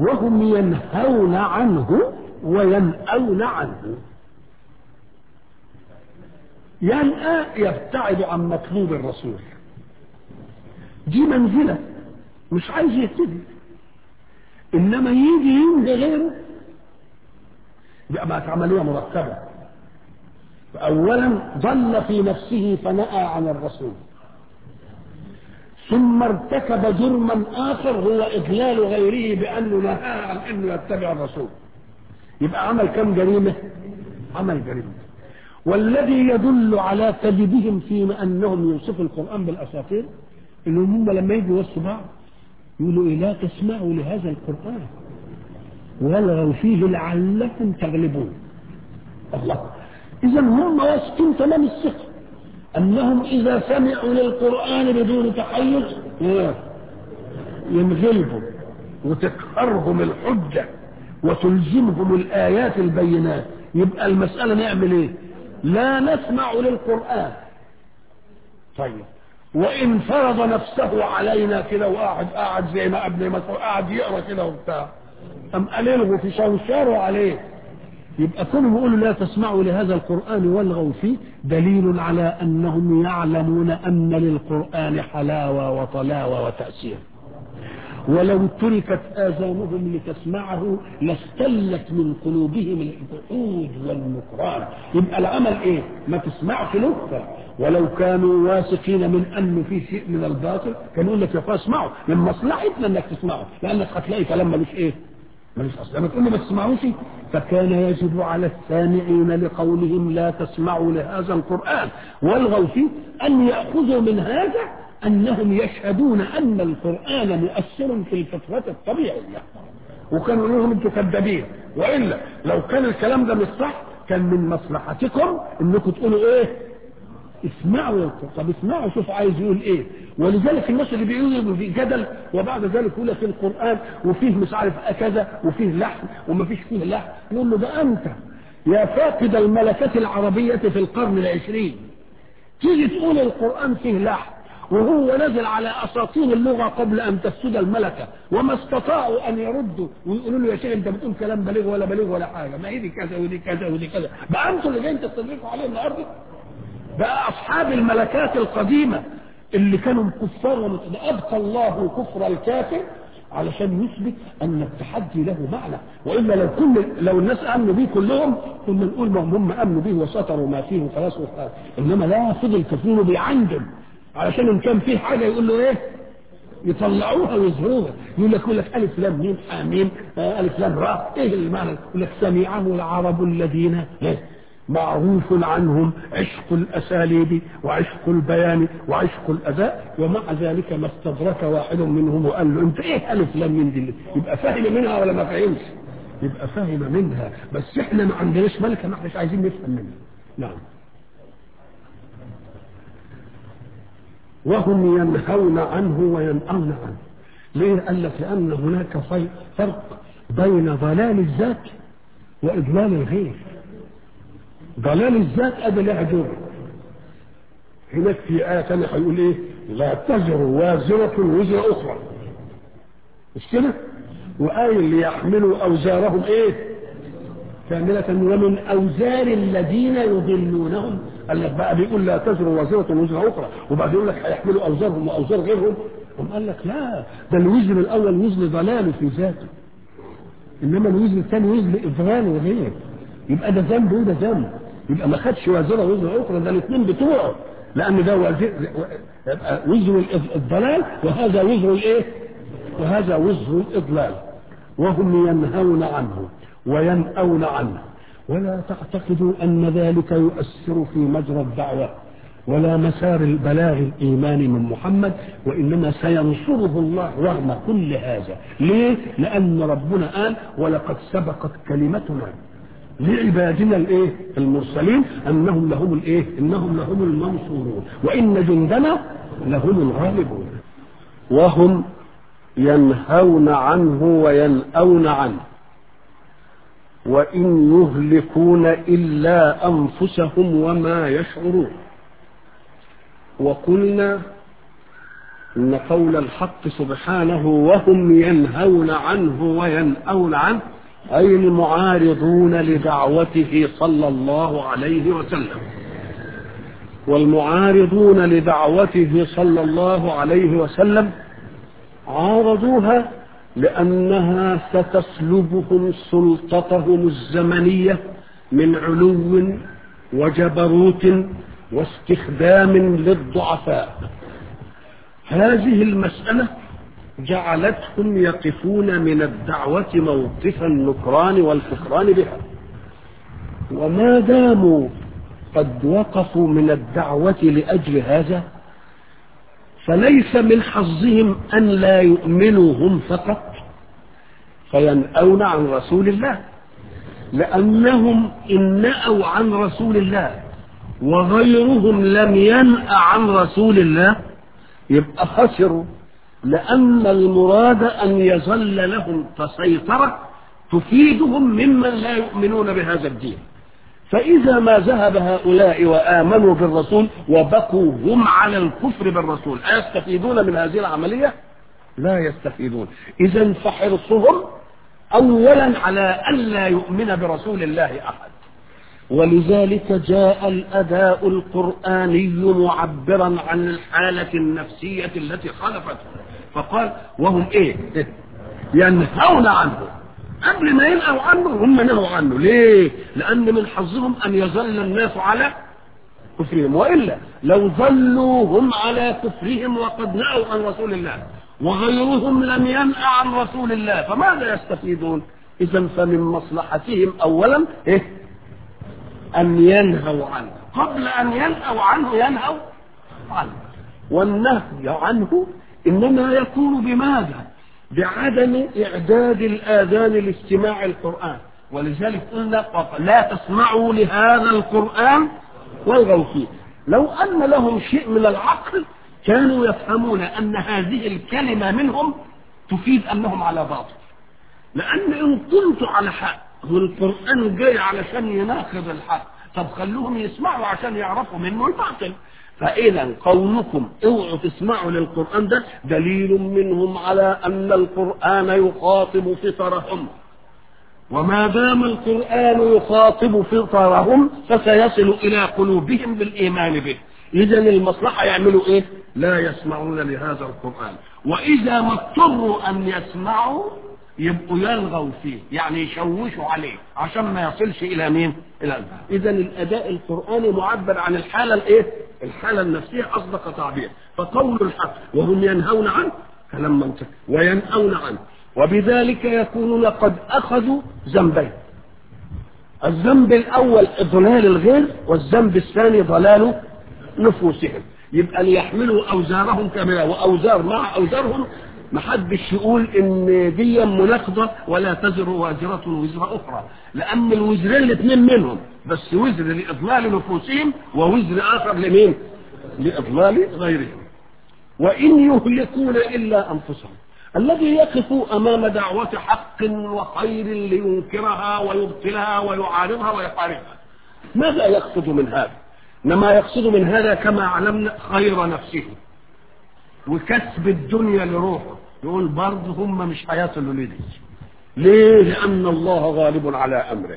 وهم ينهون عنه وينأون عنه ينأى يبتعد عن مطلوب الرسول دي منزلة مش عايز يهتدي إنما يجي ينهي غيره يبقى بقت عملية مركبة أولا ضل في نفسه فنأى عن الرسول ثم ارتكب جرما آخر هو إضلال غيره بأنه نهى عن أنه يتبع الرسول يبقى عمل كم جريمة عمل جريمة والذي يدل على كذبهم فيما أنهم يوصفوا القرآن بالأساطير إنهم هم لما يجوا يوصوا بعض يقولوا إيه لا تسمعوا لهذا القرآن والغوا فيه لعلكم تغلبون الله إذا هم واثقين تمام الثقة أنهم إذا سمعوا للقرآن بدون تحيز ينغلبوا وتقهرهم الحجة وتلزمهم الآيات البينات يبقى المسألة نعمل إيه؟ لا نسمع للقرآن طيب وإن فرض نفسه علينا كده وقاعد قاعد زي ما ابن مسعود قاعد يقرا كده وبتاع أم قلله في شوشره عليه يبقى كونهم يقولوا لا تسمعوا لهذا القرآن والغوا فيه دليل على أنهم يعلمون أن للقرآن حلاوة وطلاوة وتأثير ولو تركت آذانهم لتسمعه لاستلت من قلوبهم الجحود والنكران يبقى العمل ايه ما تسمعش له ولو كانوا واثقين من انه في شيء من الباطل كانوا يقول لك يا اخويا اسمعوا من مصلحتنا انك تسمعه لانك هتلاقي كلام ملوش ايه ملوش اصل لما تقول له ما تسمعوش فكان يجب على السامعين لقولهم لا تسمعوا لهذا القران والغوا فيه ان ياخذوا من هذا انهم يشهدون ان القران مؤثر في الفطره الطبيعيه وكانوا يقولوا لهم انتوا كذابين والا لو كان الكلام ده مش صح كان من مصلحتكم انكم تقولوا ايه اسمعوا يا القرآن طب اسمعوا شوف عايز يقول ايه ولذلك الناس اللي بيقولوا في جدل وبعد ذلك يقول في القرآن وفيه مش عارف كذا وفيه لحن وما فيش فيه لحن نقول له ده انت يا فاقد الملكة العربية في القرن العشرين تيجي تقول القرآن فيه لحن وهو نزل على اساطين اللغه قبل ان تفسد الملكه وما استطاعوا ان يردوا ويقولوا له يا شيخ انت بتقول كلام بليغ ولا بليغ ولا حاجه ما هي دي كذا ودي كذا ودي كذا بقى انتوا اللي جايين تستدركوا عليه النهارده بقى اصحاب الملكات القديمه اللي كانوا كفار ومت- ابقى الله كفر الكافر علشان يثبت ان التحدي له معنى والا لو كل لو الناس امنوا به كلهم كنا نقول ما هم امنوا به وستروا ما فيه وخلاص وخلاص. انما لا فضل كثير بيعندم علشان ان كان فيه حاجه يقول له ايه يطلعوها ويظهروها يقول لك يقول لك الف لام ميم حاميم آه، الف لام راء ايه المعنى يقول لك سمعه العرب الذين إيه؟ معروف عنهم عشق الاساليب وعشق البيان وعشق الاداء ومع ذلك ما استدرك واحد منهم وقال له انت ايه الف لام ميم دي يبقى فاهم منها ولا ما فهمش يبقى فاهم منها بس احنا ما عندناش ملكه ما احناش عايزين نفهم منها نعم وهم ينهون عنه وينأون عنه ليه قال لك لأن هناك في- فرق بين ضلال الذات وإضلال الغير ضلال الذات أدى لها دور هناك في آية ثانية هيقول إيه لا تزر وازرة وزر أخرى مش كده وآية ليحملوا أوزارهم إيه كاملة ومن أوزار الذين يضلونهم قال لك بقى بيقول لا تزر وازرة وزر أخرى وبعد يقول لك هيحملوا أوزارهم وأوزار غيرهم قام قال لك لا ده الوزر الأول وزر ضلاله في ذاته إنما الوزر الثاني وزر إضلال وغير يبقى ده ذنب وده ذنب يبقى ما خدش وازرة وزر أخرى ده الاثنين بتوعه لأن ده وزر يبقى وزر الإض- الضلال وهذا وزر الإيه؟ وهذا وزر الإضلال وهم ينهون عنه وينأون عنه ولا تعتقدوا أن ذلك يؤثر في مجرى الدعوة ولا مسار البلاغ الإيماني من محمد وإنما سينصره الله رغم كل هذا ليه؟ لأن ربنا قال ولقد سبقت كلمتنا لعبادنا الايه المرسلين انهم لهم الايه انهم لهم المنصورون وان جندنا لهم الغالبون وهم ينهون عنه وينأون عنه وإن يهلكون إلا أنفسهم وما يشعرون وقلنا إن قول الحق سبحانه وهم ينهون عنه وينأون عنه أي المعارضون لدعوته صلى الله عليه وسلم والمعارضون لدعوته صلى الله عليه وسلم عارضوها لأنها ستسلبهم سلطتهم الزمنية من علو وجبروت واستخدام للضعفاء هذه المسألة جعلتهم يقفون من الدعوة موقف النكران والكفران بها وما داموا قد وقفوا من الدعوة لأجل هذا فليس من حظهم أن لا يؤمنوا هم فقط فينأون عن رسول الله لأنهم إن نأوا عن رسول الله وغيرهم لم ينأ عن رسول الله يبقى خسروا لأن المراد أن يظل لهم تسيطرة تفيدهم ممن لا يؤمنون بهذا الدين فإذا ما ذهب هؤلاء وآمنوا بالرسول وبقوا هم على الكفر بالرسول أيستفيدون من هذه العملية؟ لا يستفيدون إذا فحرصهم أولا على ألا يؤمن برسول الله أحد ولذلك جاء الأداء القرآني معبرا عن الحالة النفسية التي خلفته فقال وهم إيه ينهون عنه قبل ما ينهوا عنه هم نهوا عنه ليه لأن من حظهم أن يظل الناس على كفرهم وإلا لو ظلوا هم على كفرهم وقد نهوا عن رسول الله وغيرهم لم ينأ عن رسول الله فماذا يستفيدون إذا فمن مصلحتهم أولا إيه أن ينهوا عنه قبل أن ينهوا عنه ينهوا عنه والنهي عنه إنما يكون بماذا بعدم إعداد الآذان لاستماع القرآن ولذلك قلنا لا تسمعوا لهذا القرآن والغوا فيه لو أن لهم شيء من العقل كانوا يفهمون أن هذه الكلمة منهم تفيد أنهم على باطل لأن إن كنت على حق والقرآن جاي علشان يناقض الحق طب خلوهم يسمعوا عشان يعرفوا منه الباطل فإذا قولكم اوعوا تسمعوا للقرآن ده دليل منهم على أن القرآن يخاطب فطرهم وما دام القرآن يخاطب فطرهم فسيصل إلى قلوبهم بالإيمان به إذا المصلحة يعملوا إيه؟ لا يسمعون لهذا القرآن وإذا ما اضطروا أن يسمعوا يبقوا يلغوا فيه يعني يشوشوا عليه عشان ما يصلش الى مين الى اذا الاداء القراني معبر عن الحاله الايه الحاله النفسيه اصدق تعبير فقول الحق وهم ينهون عنه كلام منطقي وينأون عنه وبذلك يكونون قد اخذوا ذنبين الذنب الاول اضلال الغير والذنب الثاني ضلال نفوسهم يبقى ليحملوا اوزارهم كامله واوزار مع اوزارهم ما حدش يقول ان دي مناقضه ولا تزر وازره وزر اخرى لان الوزرين الاثنين منهم بس وزر لاضلال نفوسهم ووزر اخر لمين لاضلال غيرهم وان يهلكون الا انفسهم الذي يقف امام دعوه حق وخير لينكرها ويبطلها ويعارضها ويحاربها ماذا يقصد من هذا انما يقصد من هذا كما علمنا خير نفسه وكسب الدنيا لروحه يقول برضه هم مش هيصلوا لدي ليه لأن الله غالب على أمره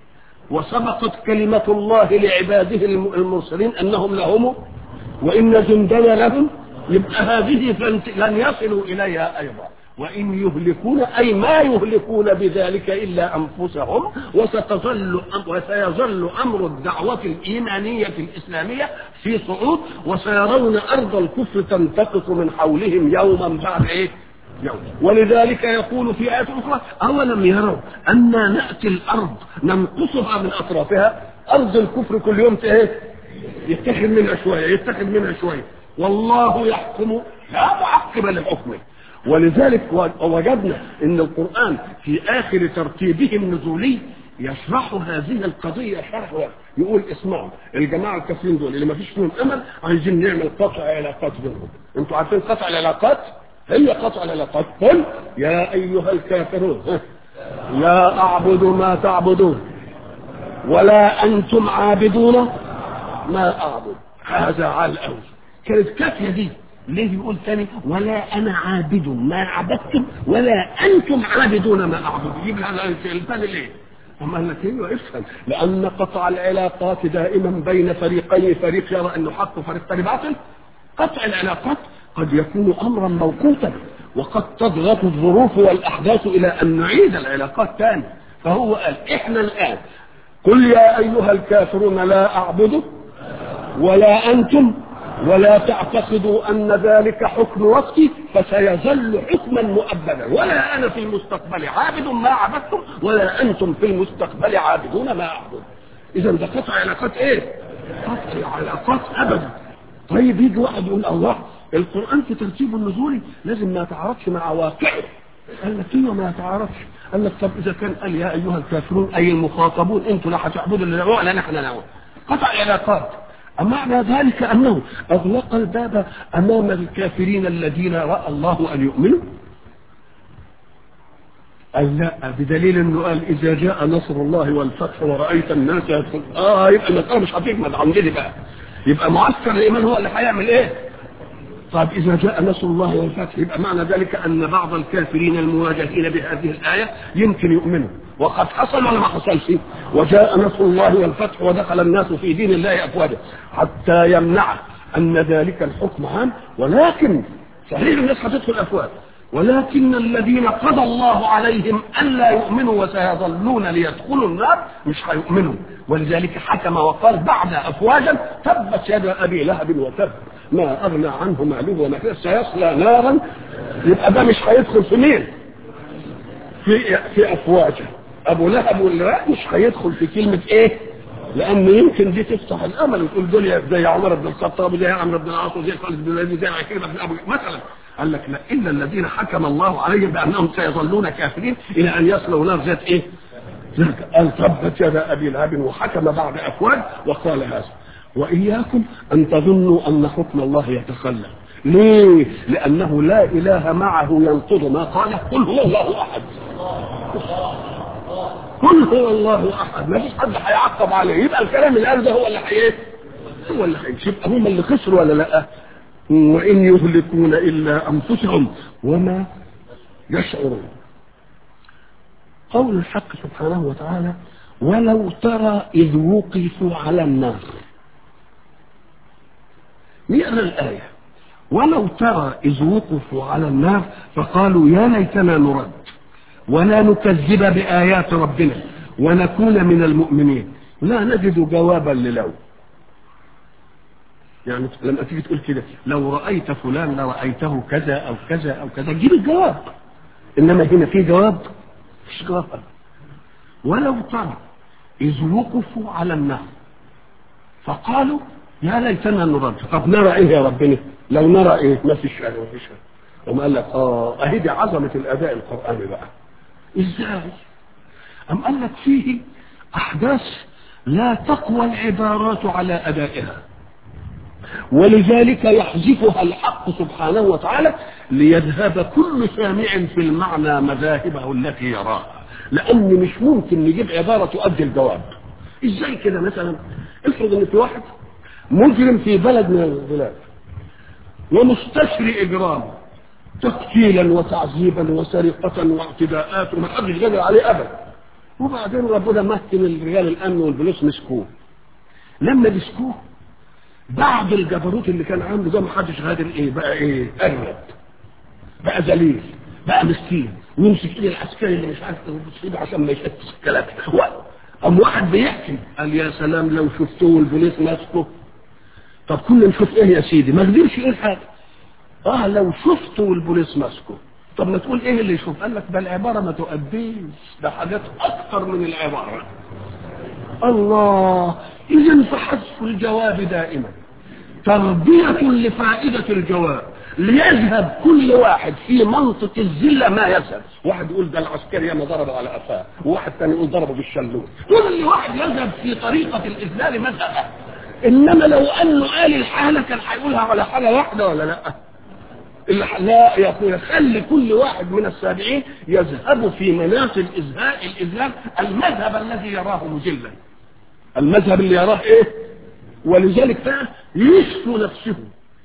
وسبقت كلمة الله لعباده المرسلين أنهم لهم وإن جندنا لهم يبقى هذه لن يصلوا إليها أيضا وإن يهلكون أي ما يهلكون بذلك إلا أنفسهم وستظل وسيظل أمر الدعوة الإيمانية الإسلامية في صعود وسيرون أرض الكفر تنتقص من حولهم يوما بعد إيه؟ يوم ولذلك يقول في آية أخرى أولم يروا أنا نأتي الأرض ننقصها من أطرافها أرض الكفر كل يوم إيه؟ يتخذ منها شوية يتخذ منها شوية والله يحكم لا معقب لحكمه ولذلك وجدنا ان القران في اخر ترتيبه النزولي يشرح هذه القضية شرح يقول اسمعوا الجماعة الكافرين دول اللي ما فيش فيهم امل عايزين نعمل قطع علاقات بينهم انتوا عارفين قطع العلاقات هي قطع العلاقات قل يا ايها الكافرون لا اعبد ما تعبدون ولا انتم عابدون ما اعبد هذا على الاول كانت كافيه دي ليه يقول تاني ولا انا عابد ما عبدتم ولا انتم عابدون ما اعبد يجيب هذا الثاني ليه أما قال لك ايوه افهم لان قطع العلاقات دائما بين فريقين فريق يرى انه حق وفريق ثاني باطل قطع العلاقات قد يكون امرا موقوتا وقد تضغط الظروف والاحداث الى ان نعيد العلاقات ثاني فهو قال احنا الان قل يا ايها الكافرون لا اعبد ولا انتم ولا تعتقدوا ان ذلك حكم وقتي فسيظل حكما مؤبدا ولا انا في المستقبل عابد ما عبدتم ولا انتم في المستقبل عابدون ما اعبد اذا ده قطع علاقات ايه قطع علاقات ابدا طيب يجي واحد يقول الله القران في ترتيبه النزولي لازم ما يتعارضش مع واقعه قال لك ايوه ما يتعارضش قال لك طب اذا كان قال يا ايها الكافرون اي المخاطبون انتم لا هتعبدوا الا ولا نحن نعبد قطع علاقات أمعنى ذلك أنه أغلق الباب أمام الكافرين الذين رأى الله أن يؤمنوا قال لا بدليل انه قال اذا جاء نصر الله والفتح ورايت الناس يدخل اه يبقى المساله مش هتكمل عندنا بقى يبقى معسكر الايمان هو اللي هيعمل ايه؟ طيب اذا جاء نصر الله والفتح يبقى معنى ذلك ان بعض الكافرين المواجهين بهذه الايه يمكن يؤمنوا وقد حصل ولا ما حصلش وجاء نصر الله والفتح ودخل الناس في دين الله افواجا حتى يمنع ان ذلك الحكم عام ولكن صحيح الناس هتدخل افواج ولكن الذين قضى الله عليهم الا يؤمنوا وسيظلون ليدخلوا النار مش هيؤمنوا ولذلك حكم وقال بعد افواجا تبت يد ابي لهب وتب ما اغنى عنه ماله وما كسب سيصلى نارا يبقى ده مش هيدخل في مين؟ في في افواجه ابو لهب واللي مش هيدخل في كلمه ايه؟ لان يمكن دي تفتح الامل وتقول دول زي عمر بن الخطاب زي عمرو بن العاص وزي خالد بن الوليد زي عكرمه بن ابو مثلا قال لك لا الا الذين حكم الله عليهم بانهم سيظلون كافرين الى ان يصلوا نار ذات ايه؟ ذات قال تبت يد ابي لهب وحكم بعد افواج وقال هذا واياكم ان تظنوا ان حكم الله يتخلى ليه؟ لانه لا اله معه ينقض ما قال قل هو الله احد قل هو الله احد ما فيش حد هيعقب عليه يبقى الكلام اللي قال ده هو اللي هي هو اللي هيمشي يبقى هم اللي خسروا ولا لا وان يهلكون الا انفسهم وما يشعرون قول الحق سبحانه وتعالى ولو ترى اذ وقفوا على النار نقرا الايه ولو ترى اذ وقفوا على النار فقالوا يا ليتنا نرد ولا نكذب بآيات ربنا ونكون من المؤمنين لا نجد جوابا للو يعني لما تيجي تقول كده لو رأيت فلان لرأيته كذا أو كذا أو كذا جيب الجواب إنما هنا في جواب مش جواب ولو ترى إذ وقفوا على النار فقالوا يا ليتنا نرد طب نرى إيه يا ربنا لو نرى إيه ما فيش ما فيش وما قال لك اه اهي دي عظمه الاداء القراني بقى ازاي ام قال لك فيه احداث لا تقوى العبارات على ادائها ولذلك يحذفها الحق سبحانه وتعالى ليذهب كل سامع في المعنى مذاهبه التي يراها لان مش ممكن نجيب عباره تؤدي الجواب ازاي كده مثلا افرض ان في واحد مجرم في بلد من البلاد ومستشري اجرام تقتيلا وتعذيبا وسرقة واعتداءات وما حدش قادر عليه ابدا وبعدين ربنا مكن الرجال الامن والبوليس مسكوه لما مسكوه بعد الجبروت اللي كان عنده ده ما حدش قادر ايه بقى ايه اريد بقى ذليل بقى مسكين ويمسك ايد العسكري اللي مش عارف يصيبه عشان ما يشتتش الكلام قام واحد بيحكي قال يا سلام لو شفتوه البوليس ماسكه طب كنا نشوف ايه يا سيدي ما قدرش يقول حاجه اه لو شفتوا البوليس ماسكه طب ما تقول ايه اللي يشوف قال لك ده العباره ما تؤديش ده حاجات اكثر من العباره الله اذا فحذف الجواب دائما تربيه لفائده الجواب ليذهب كل واحد في منطق الذله ما يذهب واحد يقول ده العسكري ما ضربه على قفاه وواحد ثاني يقول ضربه بالشلوت كل واحد يذهب في طريقه الاذلال مذهبه انما لو انه قال الحاله كان هيقولها على حاله واحده ولا لا لا يا اخويا خلي كل واحد من السابعين يذهب في مناط الازهاء الاذلال المذهب الذي يراه مجلا المذهب اللي يراه ايه ولذلك بقى يشفو نفسه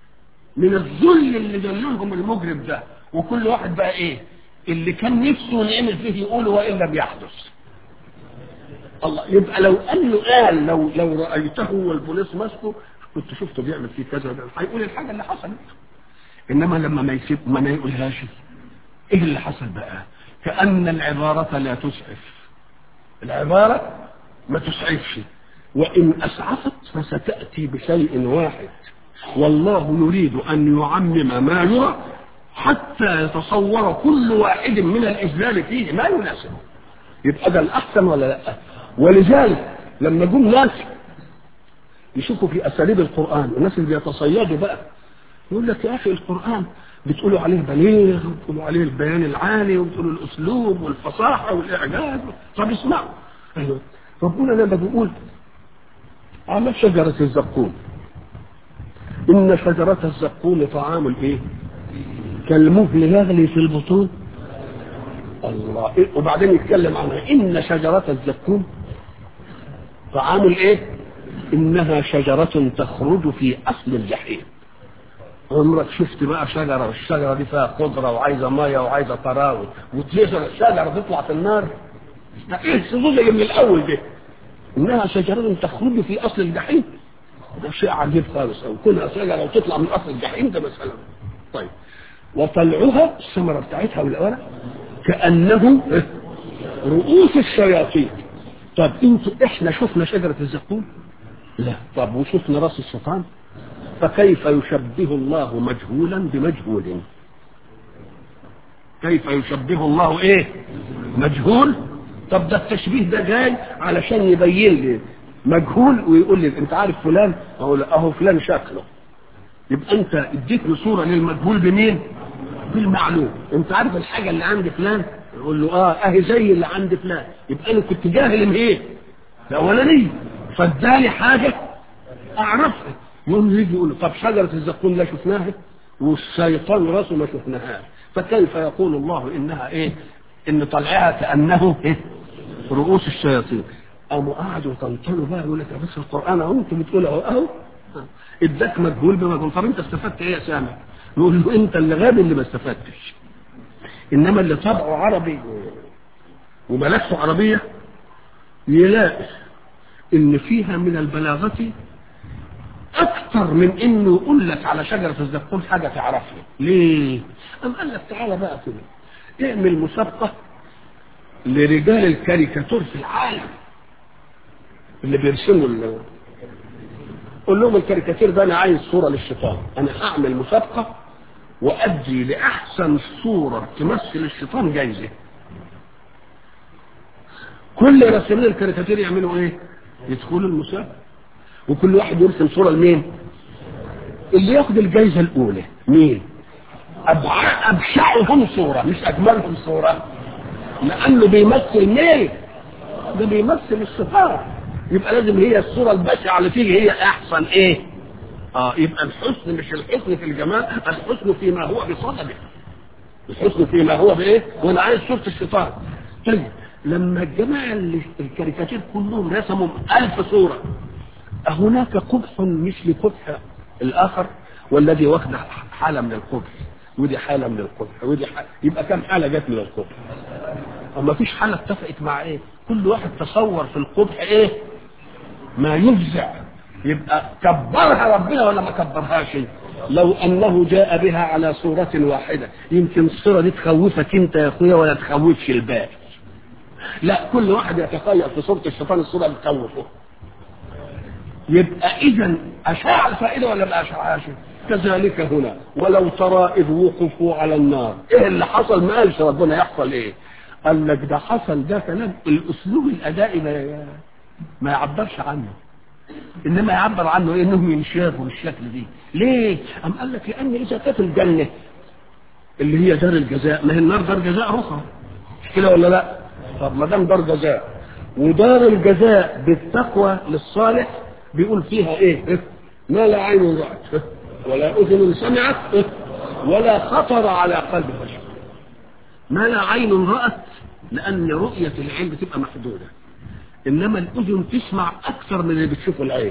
من الذل اللي ذلهم المجرم ده وكل واحد بقى ايه اللي كان نفسه نعمل فيه يقول وان لم يحدث الله يبقى لو انه قال لو لو رايته والبوليس ماسكه كنت شفته بيعمل فيه كذا ده هيقول الحاجه اللي حصلت انما لما ما يسيب ما يقولهاش ايه اللي حصل بقى كان العباره لا تسعف العباره ما تسعفش وان اسعفت فستاتي بشيء واحد والله يريد ان يعمم ما يرى حتى يتصور كل واحد من الاجلال فيه ما يناسبه يبقى ده الاحسن ولا لا ولذلك لما جم ناس يشوفوا في اساليب القران الناس اللي بيتصيدوا بقى يقول لك يا اخي القران بتقولوا عليه بليغ وبتقولوا عليه البيان العالي وبتقولوا الاسلوب والفصاحه والاعجاز طب اسمعوا ايوه ربنا لما بيقول على شجره الزقوم ان شجره الزقوم طعام الايه كالمهل يغلي في البطون الله إيه؟ وبعدين يتكلم عنها ان شجره الزقوم طعام الايه انها شجره تخرج في اصل الجحيم عمرك شفت بقى شجره والشجره دي فيها خضره وعايزه ميه وعايزه تراوي وتنزل الشجره تطلع في النار ايه السذوذ اللي من الاول ده انها شجره تخرج في اصل الجحيم ده شيء عجيب خالص او كونها شجره وتطلع من اصل الجحيم ده مساله طيب وطلعها الثمره بتاعتها والاولى كانه رؤوس الشياطين طب انتوا احنا شفنا شجره الزقوم لا طب وشفنا راس الشيطان فكيف يشبه الله مجهولا بمجهول كيف يشبه الله ايه مجهول طب ده التشبيه ده جاي علشان يبين لي مجهول ويقول لي انت عارف فلان اقول اهو فلان شكله يبقى انت اديتني صوره للمجهول بمين بالمعلوم انت عارف الحاجه اللي عند فلان يقول له اه اهي زي اللي عند فلان يبقى انا كنت جاهل من ايه الاولانيه فاداني حاجه اعرفها يوم يجي يقول له طب شجره الزقوم لا شفناها والشيطان راسه ما شفناهاش فكيف يقول الله انها ايه ان طلعها كانه ايه رؤوس الشياطين قاموا قعدوا يطنطنوا بقى يقول لك يا بس القران اهو انت بتقول اهو اهو اداك مجهول بمجهول طب انت استفدت ايه يا سامع؟ يقول له انت اللي غبي اللي ما استفدتش انما اللي طبعه عربي وملكته عربيه يلاقي ان فيها من البلاغه اكثر من انه يقول لك على شجره الزقوم حاجه تعرفها ليه؟ ام قال لك تعالى بقى كده اعمل مسابقه لرجال الكاريكاتور في العالم اللي بيرسموا ال- قول لهم الكاريكاتير ده انا عايز صوره للشيطان انا هعمل مسابقه وادي لاحسن صوره تمثل الشيطان جايزه كل راسمين الكاريكاتير يعملوا ايه يدخلوا المسابقه وكل واحد يرسم صوره لمين اللي ياخد الجايزه الاولى مين أبع- ابشعهم صوره مش اجملهم صوره لانه بيمثل مين ده بيمثل الشيطان يبقى لازم هي الصوره البشعه اللي فيه هي احسن ايه اه يبقى الحسن مش الحسن في الجمال الحسن فيما هو بصدده الحسن فيما هو بايه وانا عايز صوره الشيطان طيب لما الجماعه اللي الكاريكاتير كلهم رسموا ألف صوره أهناك قبح مثل قبح الآخر والذي واخد حالة من القبح ودي حالة من القبح ودي حالة يبقى كم حالة جت من القبح أما فيش حالة اتفقت مع إيه كل واحد تصور في القبح إيه ما يفزع يبقى كبرها ربنا ولا ما كبرهاش لو انه جاء بها على صورة واحدة يمكن الصورة دي تخوفك انت يا اخويا ولا تخوفش الباقي لا كل واحد يتخيل في صورة الشيطان الصورة بتخوفه يبقى اذا اشاع الفائده ولا ما اشاعهاش كذلك هنا ولو ترى اذ وقفوا على النار ايه اللي حصل ما قالش ربنا يحصل ايه قال لك ده حصل ده كلام الاسلوب الادائي ما, ما يعبرش عنه انما يعبر عنه إيه؟ انهم ينشافوا بالشكل دي ليه ام قال لك لان اذا كانت الجنه اللي هي دار الجزاء ما هي النار دار جزاء اخرى مش كده ولا لا طب ما دام دار جزاء ودار الجزاء بالتقوى للصالح بيقول فيها ايه ما لا عين رأت ولا اذن سمعت ولا خطر على قلب بشر ما لا عين رأت لان رؤية العين بتبقى محدودة انما الاذن تسمع اكثر من اللي بتشوفه العين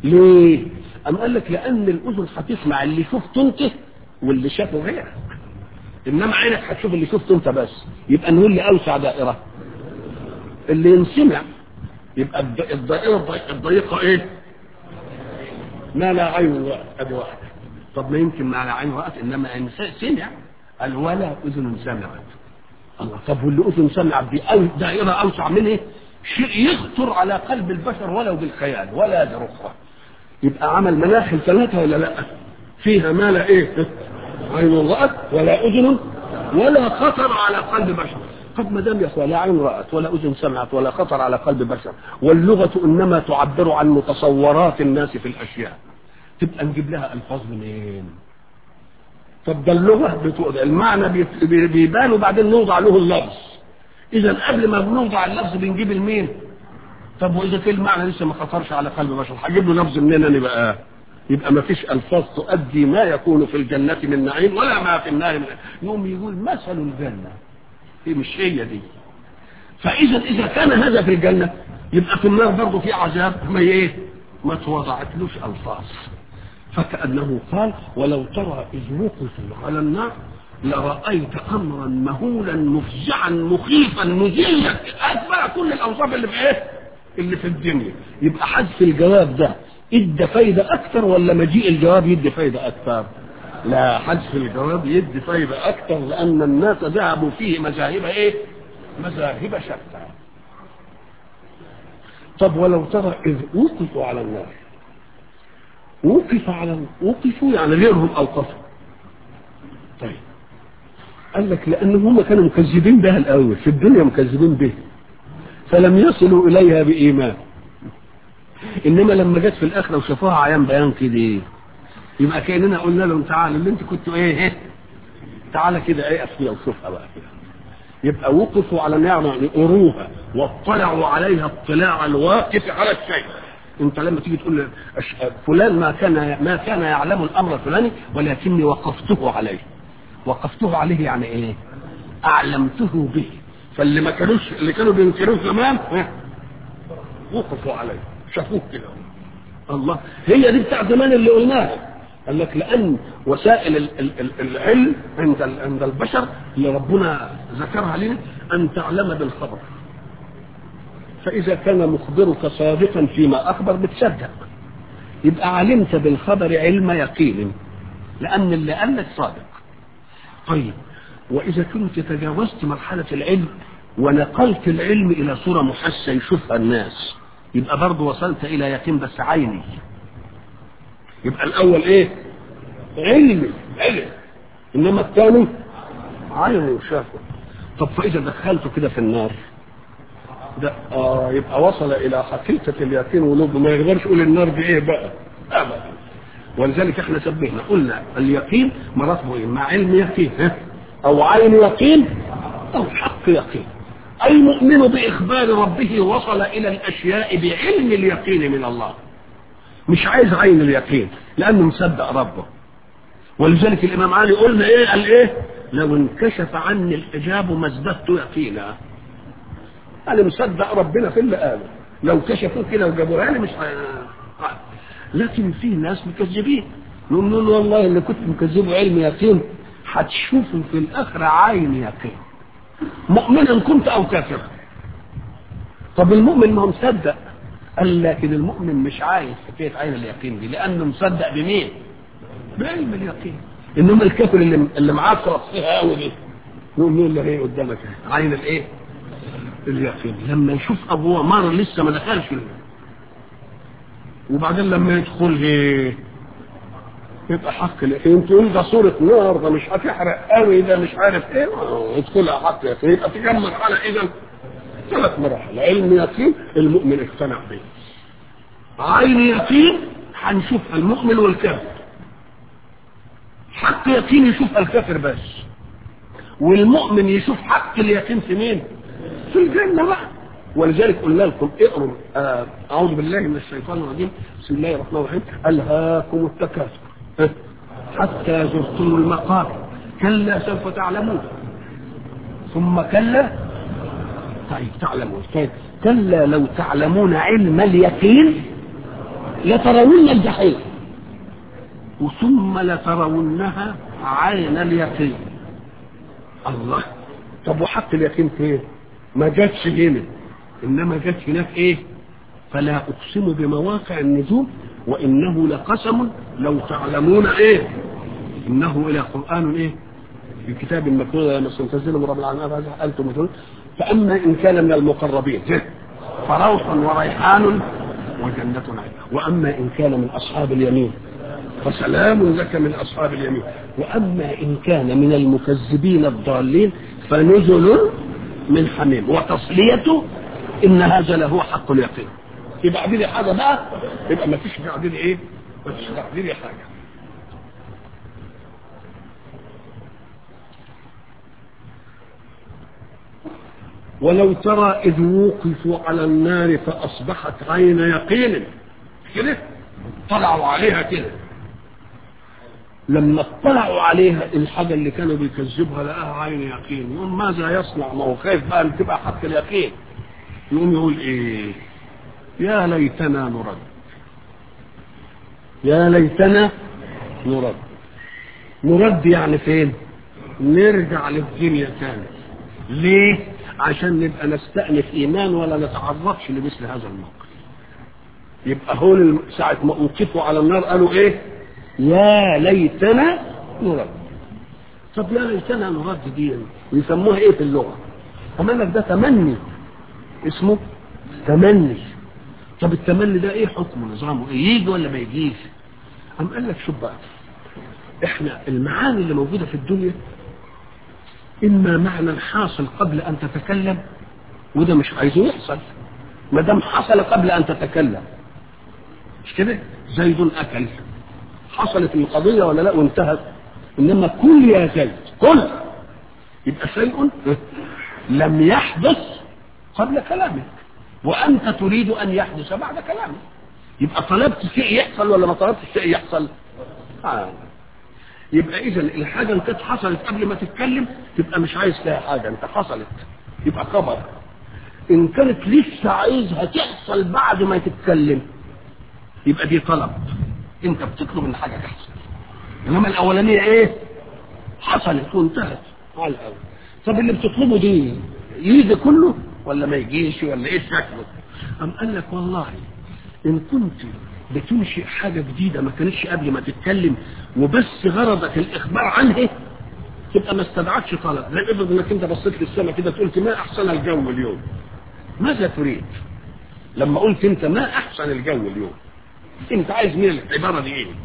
ليه؟ أم قال لك لأن الأذن هتسمع اللي شفته أنت واللي شافه غيرك إنما عينك هتشوف اللي شفته أنت بس يبقى نقول لي أوسع دائرة اللي ينسمع يبقى الد- الدائرة الضي- الضيقة إيه؟ ما لا عين رأت أدي واحدة طب ما يمكن ما لا عين رأت إنما إن س- سمع قال ولا أذن سمعت الله طب واللي أذن سمعت دي أو- دائرة أوسع من إيه؟ شيء يخطر على قلب البشر ولو بالخيال ولا برخرة يبقى عمل مناخل ثلاثة ولا لا فيها ما لا ايه عين رأت ولا أذن ولا خطر على قلب بشر قد ما دام يا اخوان لا عين رأت ولا أذن سمعت ولا خطر على قلب بشر واللغة إنما تعبر عن متصورات الناس في الأشياء تبقى نجيب لها ألفاظ منين طب ده اللغة بتو... المعنى بيت- بي- بيبان وبعدين نوضع له اللفظ إذا قبل ما بنوضع اللفظ بنجيب المين طب واذا كان المعنى لسه ما خطرش على قلب بشر هجيب له لفظ منين انا بقى يبقى ما فيش الفاظ تؤدي ما يكون في الجنه من نعيم ولا ما في النار من يوم يقول مثل الجنه هي مش هي دي فاذا اذا كان هذا في الجنه يبقى في النار برضه في عذاب ما ايه ما توضعتلوش الفاظ فكانه قال ولو ترى اذ وقفوا على النار لرأيت أمرا مهولا مفزعا مخيفا مذلا أتبع كل الأوصاف اللي في إيه؟ اللي في الدنيا يبقى حذف الجواب ده ادى فايدة أكثر ولا مجيء الجواب يدي فايدة أكثر؟ لا حذف الجواب يدي فايدة أكثر لأن الناس ذهبوا فيه مذاهب إيه؟ مذاهب شتى. طب ولو ترى إذ وقفوا على النار وقف على وقفوا يعني غيرهم أوقفوا طيب قال لك لان هم كانوا مكذبين بها الاول في الدنيا مكذبين به فلم يصلوا اليها بايمان انما لما جت في الاخره وشافوها عيان بيان كده ايه يبقى كاننا قلنا لهم تعالوا اللي انت كنتوا ايه ايه تعالى كده ايه فيها وشوفها بقى كده يبقى وقفوا على النعمة يعني قروها واطلعوا عليها اطلاع الواقف على الشيء انت لما تيجي تقول له أش- فلان ما كان ما كان يعلم الامر الفلاني ولكني وقفته عليه وقفته عليه يعني ايه اعلمته به فاللي ما كانوش اللي كانوا بينكروه زمان ها، وقفوا عليه شافوه كده الله هي دي بتاع زمان اللي قلناها قال لك لان وسائل ال- ال- ال- العلم عند ال- عند البشر اللي ربنا ذكرها لنا ان تعلم بالخبر فاذا كان مخبرك صادقا فيما اخبر بتصدق يبقى علمت بالخبر علم يقين لان اللي قال لك صادق طيب واذا كنت تجاوزت مرحله العلم ونقلت العلم الى صوره محسه يشوفها الناس يبقى برضه وصلت الى يقين بس عيني يبقى الاول ايه علمي علم انما الثاني عيني وشافه طب فاذا دخلته كده في النار ده آه يبقى وصل الى حقيقه اليقين ولوب ما يقدرش يقول النار دي ايه بقى ابدا ولذلك احنا سبهنا قلنا اليقين مراتبه ايه مع علم يقين ها او عين يقين او حق يقين اي مؤمن باخبار ربه وصل الى الاشياء بعلم اليقين من الله مش عايز عين اليقين لانه مصدق ربه ولذلك الامام علي قلنا ايه قال ايه لو انكشف عني الحجاب ما ازددت يقينا انا مصدق ربنا في اللي قاله لو كشفوه كده وجابوها لي مش ه- لكن في ناس مكذبين نقول له والله اللي كنت مكذبه علم يقين هتشوفه في الاخره عين يقين مؤمنا كنت او كافرا طب المؤمن ما هو مصدق قال لكن المؤمن مش عايز حكايه عين اليقين دي لانه مصدق بمين؟ بعلم اليقين انما الكافر اللي اللي معاه فيها قوي دي نقول له ايه قدامك عين الايه؟ اليقين لما يشوف ابوه مره لسه ما دخلش وبعدين لما يدخل ايه يبقى حق اليقين تقول ده صورة نار ده مش هتحرق قوي ده مش عارف ايه يدخلها حق يقين يبقى في كم مرحلة اذا ثلاث مراحل علم يقين المؤمن اقتنع به عين يقين هنشوف المؤمن والكافر حق يقين يشوف الكافر بس والمؤمن يشوف حق اليقين في مين في الجنة بقى ولذلك قلنا لكم اقروا آه، اعوذ بالله من الشيطان الرجيم بسم الله الرحمن الرحيم الهاكم التكاثر ها؟ حتى زرتم المقابر كلا سوف تعلمون ثم كلا طيب تعلمون طيب كلا لو تعلمون علم اليقين لترون الجحيم ثم لترونها عين اليقين الله طب وحق اليقين فين ما جاتش هنا انما جت هناك ايه فلا اقسم بمواقع النجوم وانه لقسم لو تعلمون ايه انه الى قران ايه في كتاب مكنون لما تنزل من رب العالمين هذا انتم مثل فاما ان كان من المقربين فروح وريحان وجنة نعيم واما ان كان من اصحاب اليمين فسلام لك من اصحاب اليمين واما ان كان من المكذبين الضالين فنزل من حميم وتصليته ان هذا له حق اليقين يبقى اعملي حاجه بقى يبقى ما فيش اعملي ايه ما فيش اعملي حاجه ولو ترى إذ وقفوا على النار فأصبحت عين يقين كده طلعوا عليها كده لما اطلعوا عليها الحاجة اللي كانوا بيكذبها لقاها عين يقين يقول ماذا يصنع ما هو خايف بقى ان تبقى حق اليقين يقوم يقول ايه يا ليتنا نرد يا ليتنا نرد نرد يعني فين نرجع للدنيا تاني ليه عشان نبقى نستأنف ايمان ولا نتعرضش لمثل هذا الموقف يبقى هون ساعة ما اوقفوا على النار قالوا ايه يا ليتنا نرد طب يا ليتنا نرد دي ويسموها ايه في اللغة كمان لك ده تمني اسمه تمني طب التمني ده ايه حكمه نظامه ايه يجي ولا ما يجيش قام قال لك شوف بقى احنا المعاني اللي موجودة في الدنيا اما معنى حاصل قبل ان تتكلم وده مش عايزه يحصل ما دام حصل قبل ان تتكلم مش كده زيد اكل حصلت القضيه ولا لا وانتهت انما كل يا زيد كل يبقى شيء لم يحدث قبل كلامك وانت تريد ان يحدث بعد كلامك يبقى طلبت شيء يحصل ولا ما طلبتش شيء يحصل آه. يبقى اذا الحاجه اللي كانت حصلت قبل ما تتكلم تبقى مش عايز فيها حاجه انت حصلت يبقى خبر ان كانت لسه عايزها تحصل بعد ما تتكلم يبقى دي طلب انت بتطلب ان حاجه تحصل انما الاولانيه ايه حصلت وانتهت على الاول طب اللي بتطلبه دي يجي كله ولا ما يجيش ولا ايه شكله ام قال لك والله ان كنت بتنشئ حاجة جديدة ما كانتش قبل ما تتكلم وبس غرضك الإخبار عنها تبقى ما استدعتش طلب لا افرض انك انت بصيت للسماء كده قلت ما احسن الجو اليوم ماذا تريد لما قلت انت ما احسن الجو اليوم انت عايز مين العبارة دي ايه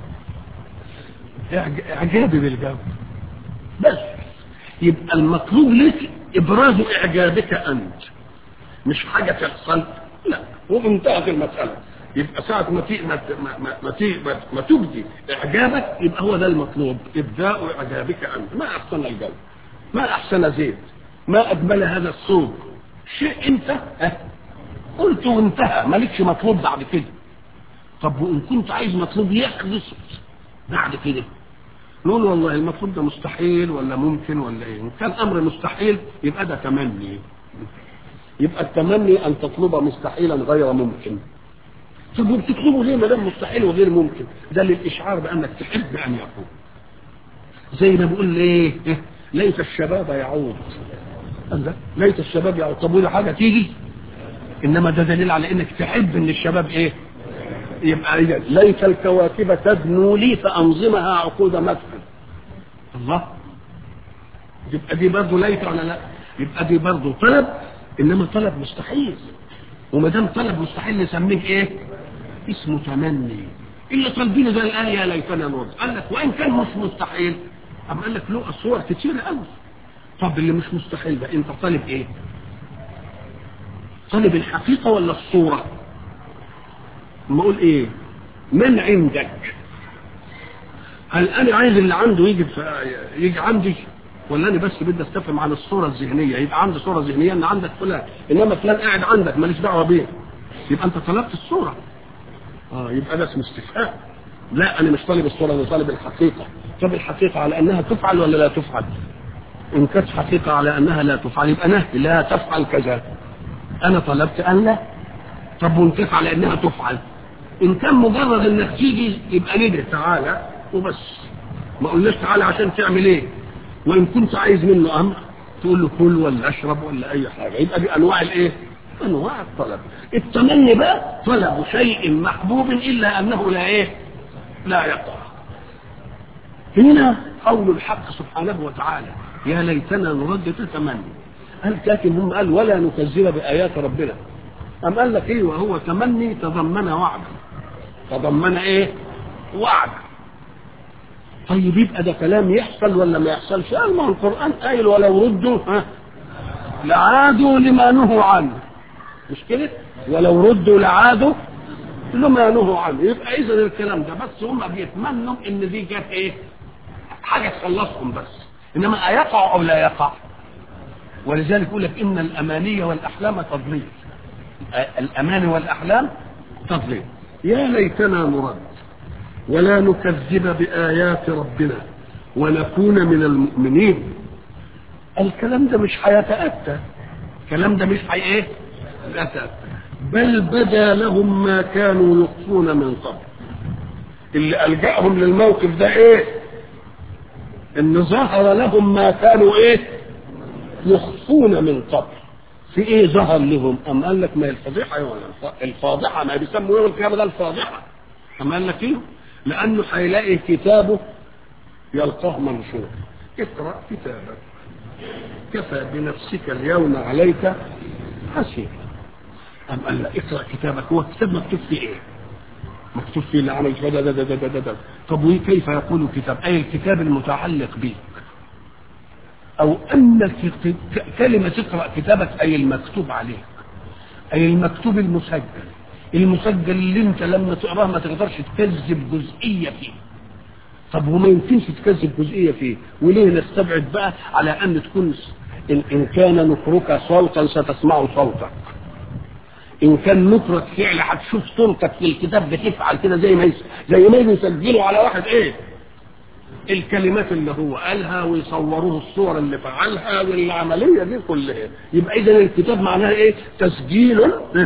اعجابي بالجو بس يبقى المطلوب لك ابراز اعجابك انت مش حاجة تحصل لا وانتهت المسألة يبقى ساعة ما تي ما ما ما, ما, تي ما, ما تبدي اعجابك يبقى هو ده المطلوب ابداء اعجابك انت ما احسن الجو ما احسن زيت ما اجمل هذا الصوب شيء انت اه قلت وانتهى مالكش مطلوب بعد كده طب وان كنت عايز مطلوب يحدث بعد كده نقول والله المطلوب ده مستحيل ولا ممكن ولا ايه ان كان امر مستحيل يبقى ده تمني يبقى التمني ان تطلب مستحيلا غير ممكن طب وبتطلبه ليه ما دام مستحيل وغير ممكن ده للاشعار بانك تحب ان يكون زي ما بقول ايه ليت الشباب يعود ده ليت الشباب يعود طب وده حاجه تيجي انما ده دليل على انك تحب ان الشباب ايه يبقى ليت الكواكب تدنو لي فانظمها عقود مدح الله يبقى دي برضه ليت ولا لا يبقى دي برضه طلب انما طلب مستحيل وما دام طلب مستحيل نسميه ايه اسمه تمني اللي طالبينه زي الان يا ليتنا نرد قال لك وان كان مش مستحيل اما قال لك له الصور كتير قوي طب اللي مش مستحيل ده انت طالب ايه طالب الحقيقة ولا الصورة ما اقول ايه من عندك هل انا عايز اللي عنده يجي يجي عندي ولا انا بس بدي استفهم عن الصوره الذهنيه يبقى عندي صوره ذهنيه ان عندك فلان انما فلان قاعد عندك ماليش دعوه بيه يبقى انت طلبت الصوره اه يبقى ده اسمه استفهام لا انا مش طالب الصوره انا طالب الحقيقه طب الحقيقه على انها تفعل ولا لا تفعل ان كانت حقيقه على انها لا تفعل يبقى نهي لا تفعل كذا انا طلبت ان لا طب وان كانت على انها تفعل ان كان مجرد انك تيجي يبقى ندى تعالى وبس ما قلناش تعالى عشان تعمل ايه وان كنت عايز منه امر تقول له كل ولا اشرب ولا اي حاجه يبقى دي انواع الايه انواع الطلب التمني بقى طلب شيء محبوب الا انه لا ايه لا يقع هنا قول الحق سبحانه وتعالى يا ليتنا نرد تتمنى قال لكن هم قال ولا نكذب بايات ربنا أم قال لك ايه وهو تمني تضمن وعدا تضمن ايه وعد طيب يبقى ده كلام يحصل ولا ما يحصلش قال ما هو القران قايل ولو ردوا ها لعادوا لما نهوا عنه مش كده ولو ردوا لعادوا لما نهوا عنه يبقى اذا الكلام ده بس هم بيتمنوا ان دي جت ايه حاجه تخلصهم بس انما ايقع او لا يقع ولذلك يقول لك ان الاماني والاحلام تضليل الأمان والأحلام تضليل يا ليتنا نرد ولا نكذب بآيات ربنا ونكون من المؤمنين الكلام ده مش هيتأتى الكلام ده مش هي ايه يتأتى بل بدا لهم ما كانوا يخفون من قبل اللي ألجأهم للموقف ده ايه ان ظهر لهم ما كانوا ايه يخفون من قبل في ايه ظهر لهم ام قال لك ما الفضيحه ولا الفاضحه ما بيسموا يوم القيامه ده الفاضحه ام قال لك ايه لانه هيلاقي كتابه يلقاه منشور اقرا كتابك كفى بنفسك اليوم عليك حسيبا ام قال لك اقرا كتابك هو الكتاب مكتوب فيه ايه مكتوب فيه اللي عمل كذا ده ده ده ده ده طب وكيف يقول الكتاب اي الكتاب المتعلق بك او ان كلمة تقرأ كتابك اي المكتوب عليك اي المكتوب المسجل المسجل اللي انت لما تقراه ما تقدرش تكذب جزئية فيه طب وما يمكنش تكذب جزئية فيه وليه نستبعد بقى على ان تكون إن, إن كان نكرك صوتا ستسمع صوتك إن كان نكرك فعل هتشوف صورتك في الكتاب بتفعل كده زي ما زي ما يسجلوا على واحد إيه الكلمات اللي هو قالها ويصوروه الصور اللي فعلها والعملية دي كلها يبقى إذا الكتاب معناه إيه تسجيل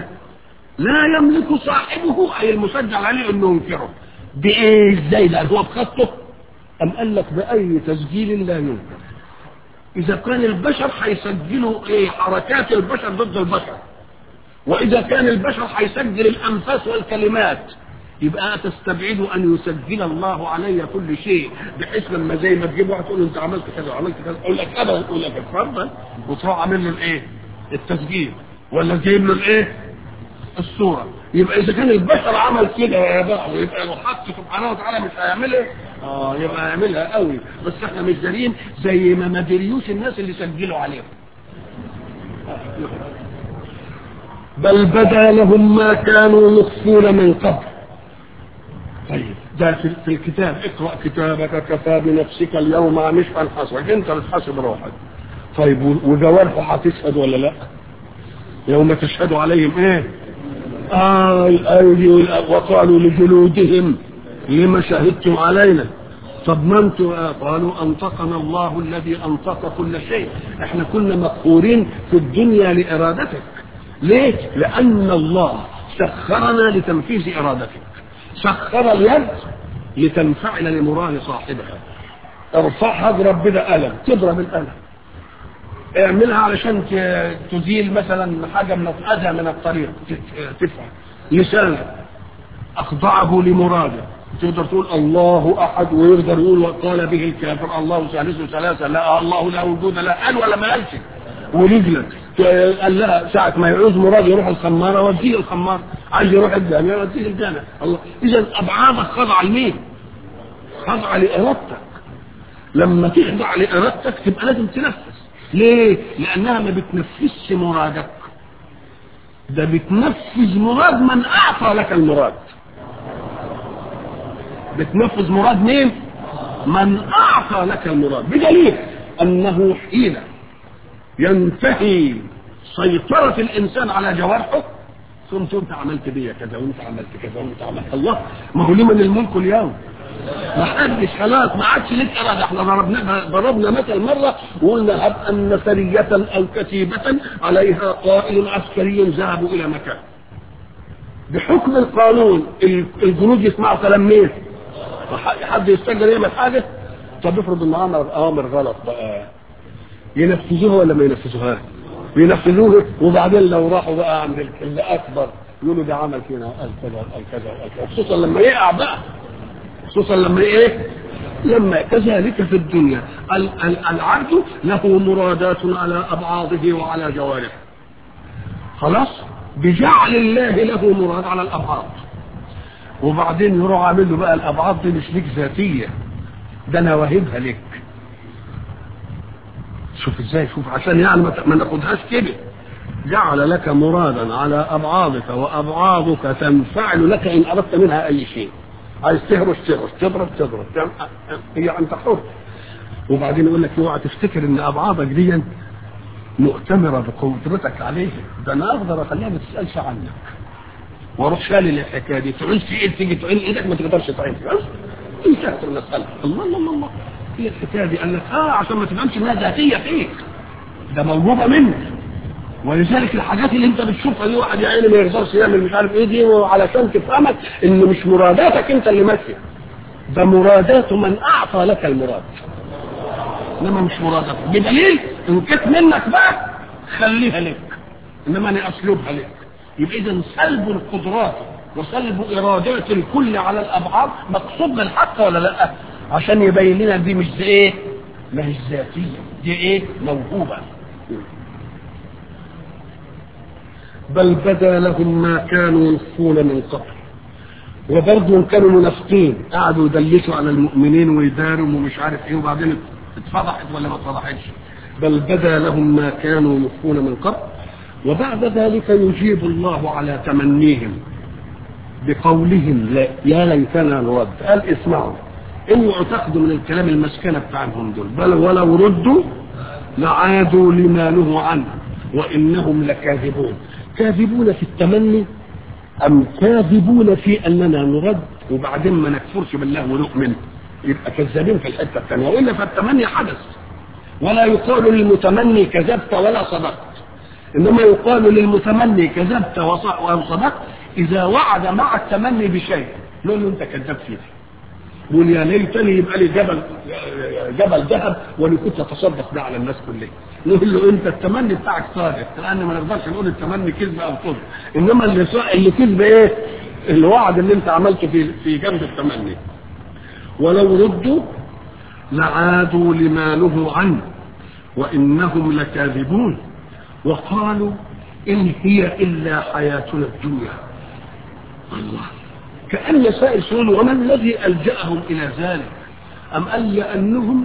لا يملك صاحبه أي المسجل عليه إنه ينكره بإيه إزاي ده هو بخطه أم قال لك بأي تسجيل لا ينكر إذا كان البشر هيسجلوا إيه حركات البشر ضد البشر وإذا كان البشر هيسجل الأنفاس والكلمات يبقى تستبعد ان يسجل الله علي كل شيء بحيث لما زي ما تجيب واحد تقول له انت عملت كذا وعملت كذا اقول لك ابدا اقول لك اتفضل وتروح عامل له الايه؟ التسجيل ولا جايب له الايه؟ الصوره يبقى اذا كان البشر عمل كده يا بقى ويبقى الحق سبحانه وتعالى مش هيعملها اه يبقى هيعملها قوي بس احنا مش دارين زي ما ما دريوش الناس اللي سجلوا عليهم بل بدا لهم ما كانوا يخفون من قبل طيب ده في, في الكتاب اقرا كتابك كفى بنفسك اليوم نشفا حصرك انت بتحاسب روحك طيب وجوارحه هتشهد ولا لا يوم تشهد عليهم ايه آه الأيدي وقالوا لجلودهم لما شهدتم علينا طب ما انتم آه قالوا انطقنا الله الذي انطق كل شيء احنا كنا مقهورين في الدنيا لارادتك ليه لان الله سخرنا لتنفيذ ارادتك سخر اليد لتنفعل لمراد صاحبها ارفعها اضرب بدا قلم تضرب القلم اعملها علشان تزيل مثلا حاجة من اذى من الطريق تدفع لسانك اخضعه لمراده تقدر تقول الله احد ويقدر يقول قال به الكافر الله ثالث ثلاثة لا الله لا وجود لا قال ولا ما قالش ورجلك قال لها ساعة ما يعوز مراد يروح الخمارة وديه الخمارة عايز يروح الجامع وديه الجامع الله إذا أبعادك خضع لمين؟ خضع لإرادتك لما تخضع لإرادتك تبقى لازم تنفذ ليه؟ لأنها ما بتنفذش مرادك ده بتنفذ مراد من أعطى لك المراد بتنفذ مراد مين؟ من أعطى لك المراد بدليل أنه حين ينتهي سيطرة الإنسان على جوارحه ثم انت عملت بيا كذا وانت عملت كذا وانت عملت الله ما هو لمن الملك اليوم ما حدش خلاص ما عادش لك اراده احنا ضربنا ضربنا مثل مره وقلنا هب ان سريه او كتيبه عليها قائد عسكري ذهبوا الى مكان بحكم القانون الجنود يسمعوا كلام مين؟ حد يستجر يعمل حاجه طب افرض ان امر اوامر غلط بقى ينفذوها ولا ما ينفذوهاش؟ بينفذوها وبعدين لو راحوا بقى عند اللي اكبر يقولوا ده عمل فينا قال كذا قال كذا قال كذا خصوصا لما يقع بقى خصوصا لما ايه؟ لما كذلك في الدنيا العبد له مرادات على ابعاضه وعلى جوارحه خلاص بجعل الله له مراد على الابعاض وبعدين يروح عامل له بقى الابعاض دي مش ليك ذاتيه ده انا واهبها لك شوف ازاي شوف عشان يعني ما ناخدهاش كده جعل لك مرادا على ابعاضك وابعاضك تنفعل لك ان اردت منها اي شيء عايز تهرش تهرش تضرب تضرب هي انت حر وبعدين يقول لك اوعى تفتكر ان ابعاضك دي مؤتمره بقدرتك عليه ده انا اقدر اخليها ما تسالش عنك واروح شالل الحكايه دي تعين في ايد تيجي تعين ايدك ما تقدرش تعين انتهت المساله الله الله الله هي الحكايه دي قال لك اه عشان ما تفهمش انها ذاتيه فيك ده موجوده منك ولذلك الحاجات اللي انت بتشوفها دي واحد يا عيني ما يقدرش يعمل مش عارف ايه دي علشان تفهمك ان مش مراداتك انت اللي ماشيه ده مرادات من اعطى لك المراد انما مش مراداتك بدليل ان كانت منك بقى خليها لك انما انا اسلبها لك يبقى اذا سلب القدرات وسلب ارادات الكل على الابعاد مقصود بالحق ولا لا عشان يبين لنا دي مش زي ايه ما هي ذاتيه دي ايه موهوبه بل بدا لهم ما كانوا يخفون من قبل وبرضه كانوا منافقين قعدوا يدلسوا على المؤمنين ويداروا ومش عارف ايه وبعدين اتفضحت ولا ما اتفضحتش بل بدا لهم ما كانوا يخفون من قبل وبعد ذلك يجيب الله على تمنيهم بقولهم لا يا ليتنا نرد قال اسمعوا اوعوا تاخدوا من الكلام المسكنه بتاعهم دول بل ولو ردوا لعادوا لما نهوا عنه وانهم لكاذبون كاذبون في التمني ام كاذبون في اننا نرد وبعدين ما نكفرش بالله ونؤمن يبقى كذابين في الحته الثانيه والا فالتمني حدث ولا يقال للمتمني كذبت ولا صدقت انما يقال للمتمني كذبت وصدقت اذا وعد مع التمني بشيء نقول له انت كذبت فيه يقول يا ليتني يبقى لي جبل جبل ذهب وانا كنت اتصدق ده على الناس كلها نقول له انت التمني بتاعك صادق لان ما نقدرش نقول التمني كذب او صدق انما اللي اللي كذب ايه؟ الوعد اللي انت عملته في في جنب التمني ولو ردوا لعادوا لما نهوا عنه وانهم لكاذبون وقالوا ان هي الا حياتنا الدنيا الله كأن سائل سؤال وما الذي ألجأهم إلى ذلك أم قال لأنهم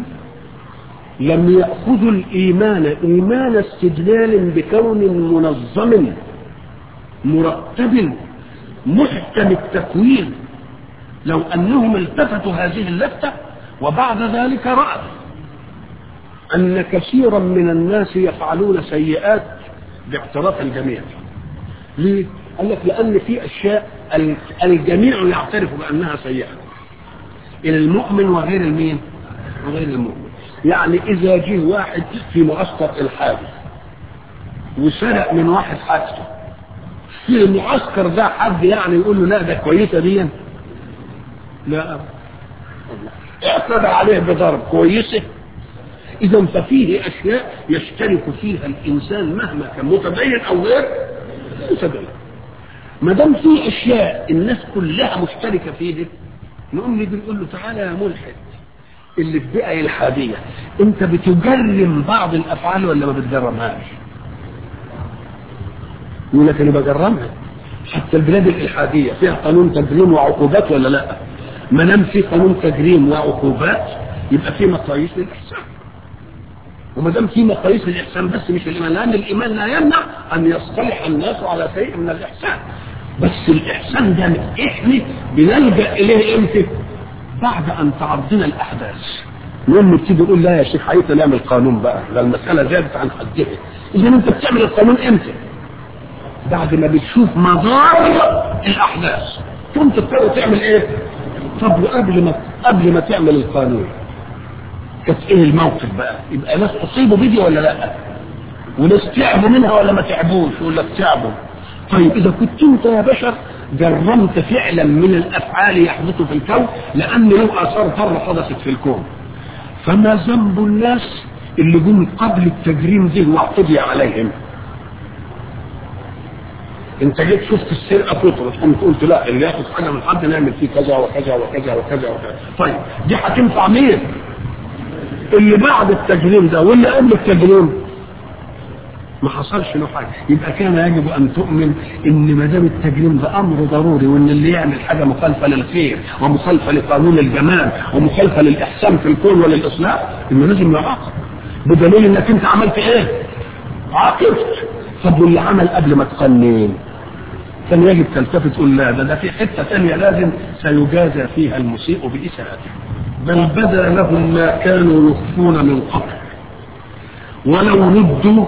لم يأخذوا الإيمان إيمان استدلال بكون منظم مرتب محكم التكوين لو أنهم التفتوا هذه اللفتة وبعد ذلك رأوا أن كثيرا من الناس يفعلون سيئات باعتراف الجميع ليه؟ قال لك لأن في أشياء الجميع يعترف بأنها سيئة المؤمن وغير المين وغير المؤمن يعني إذا جه واحد في معسكر الحاج وسرق من واحد حاجته في المعسكر ده حد يعني يقول له لا ده كويسة دي لا اعتدى عليه بضرب كويسة إذا ففيه أشياء يشترك فيها الإنسان مهما كان متدين أو غير متدين ما دام في اشياء الناس كلها مشتركه فيها نقوم نيجي نقول له تعالى يا ملحد اللي في بيئه الحاديه انت بتجرم بعض الافعال ولا ما بتجرمهاش؟ يقول لك انا بجرمها حتى البلاد الالحاديه فيها قانون تجريم وعقوبات ولا لا؟ ما دام في قانون تجريم وعقوبات يبقى في مقاييس للاحسان وما دام في مقاييس للاحسان بس مش الايمان لان الايمان لا يمنع ان يصطلح الناس على شيء من الاحسان بس الاحسان ده احنا بنلجا اليه امتى؟ بعد ان تعرضنا الاحداث نقوم نبتدي نقول لا يا شيخ عايز نعمل قانون بقى ده المساله زادت عن حدها اذا انت بتعمل القانون امتى؟ بعد ما بتشوف مضار الاحداث ثم تضطر تعمل ايه؟ طب وقبل ما قبل ما تعمل القانون كانت ايه الموقف بقى يبقى ناس اصيبوا بدي ولا لا وناس تعبوا منها ولا ما تعبوش يقول لك تعبوا طيب اذا كنت انت يا بشر جرمت فعلا من الافعال يحدث في الكون لان له اثار ضاره حدثت في الكون فما ذنب الناس اللي جم قبل التجريم ده واعتدي عليهم انت جيت شفت السرقه تطرد قمت قلت لا اللي ياخد حاجه من حد نعمل فيه كذا وكذا وكذا وكذا وكذا طيب دي هتنفع مين؟ اللي بعد التجريم ده واللي قبل التجريم ما حصلش له حاجه يبقى كان يجب ان تؤمن ان ما دام التجريم ده امر ضروري وان اللي يعمل حاجه مخالفه للخير ومخالفه لقانون الجمال ومخالفه للاحسان في الكون وللاصلاح انه لازم يعاقب بدليل انك انت عملت ايه؟ عاقبت طب واللي عمل قبل ما تقنن كان يجب تلتفت تقول لا ده, ده في حته ثانيه لازم سيجازى فيها المسيء باساءته بل بدا لهم ما كانوا يخفون من قبل ولو ردوا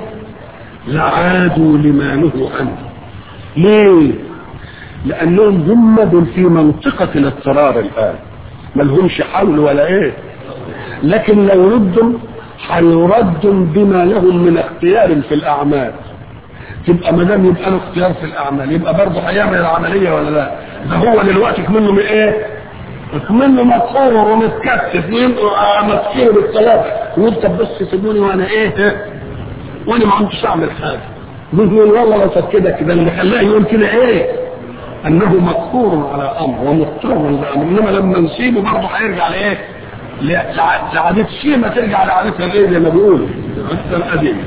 لعادوا لما نهوا عنه ليه لانهم هم دول في منطقه الاضطرار الان ما لهمش حول ولا ايه لكن لو ردوا هيردوا بما لهم من اختيار في الاعمال تبقى ما دام يبقى له اختيار في الاعمال يبقى برضه هيعمل العمليه ولا لا ده هو دلوقتي كمنه من ايه كمنه مقهور ومتكتف ومسكين بالثلاثه وانت بس سيبوني وانا ايه وانا ما عمتش اعمل حاجه يقول والله لو كده كده اللي خلاه يقول كده ايه انه مقهور على امر ومضطر لامر انما لما نسيبه برضه هيرجع لايه؟ لعادة الشيمة ترجع لعادتها الايه زي ما بيقولوا عادتها القديمة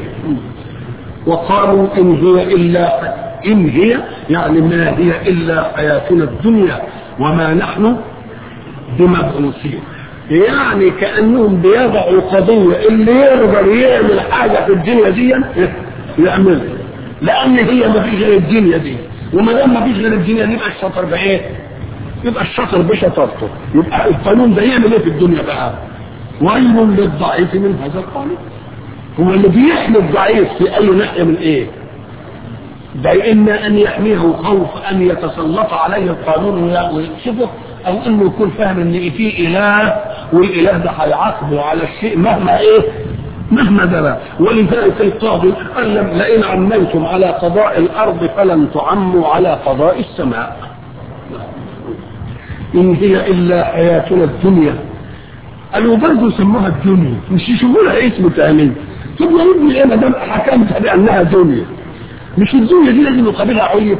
وقالوا ان هي الا ان هي يعني ما هي الا حياتنا الدنيا وما نحن بمبعوثين يعني كانهم بيضعوا قضيه اللي يقدر يعمل حاجه في الدنيا دي يعملها لان هي ما فيش غير الدنيا دي وما دام ما فيش غير الدنيا دي يبقى الشطر بايه؟ يبقى الشطر بشطرته يبقى القانون ده يعمل ايه في الدنيا بقى؟ ويل للضعيف من هذا القانون هو اللي بيحمي الضعيف في اي ناحيه من ايه؟ ده اما ان يحميه خوف ان يتسلط عليه القانون ويكشفه او انه يكون فاهم ان في اله والاله ده هيعاقبه على الشيء مهما ايه مهما جرى ولذلك القاضي قال لئن عميتم على قضاء الارض فلن تعموا على قضاء السماء ان هي الا حياتنا الدنيا قالوا برضه سموها الدنيا مش يشوفوا لها اسم ثاني طب يا ابني ايه ما دام حكمت بانها دنيا مش الدنيا دي لازم يقابلها عليا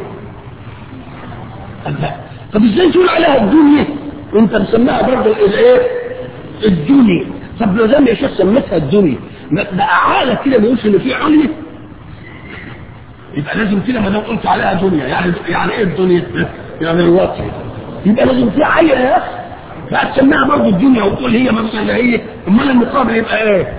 لا طب ازاي تقول عليها الدنيا وانت مسميها برضه الايه الدنيا طب لو زي يا شيخ سميتها الدنيا بقى عالة كده ما يقولش ان في عليا يبقى لازم كده ما دام قلت عليها دنيا يعني يعني ايه الدنيا؟ يعني الوطن يبقى لازم في عين يا اخي فهتسميها برضه الدنيا وتقول هي مثلا هي امال المقابل يبقى ايه؟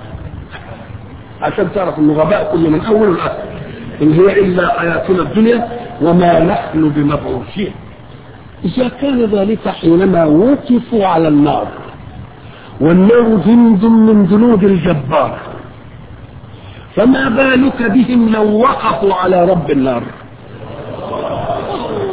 عشان تعرف ان غباء كله من اول لاخر ان هي الا حياتنا الدنيا وما نحن بمبعوثين اذا كان ذلك حينما وقفوا على النار والنار جند من جنود الجبار فما بالك بهم لو وقفوا على رب النار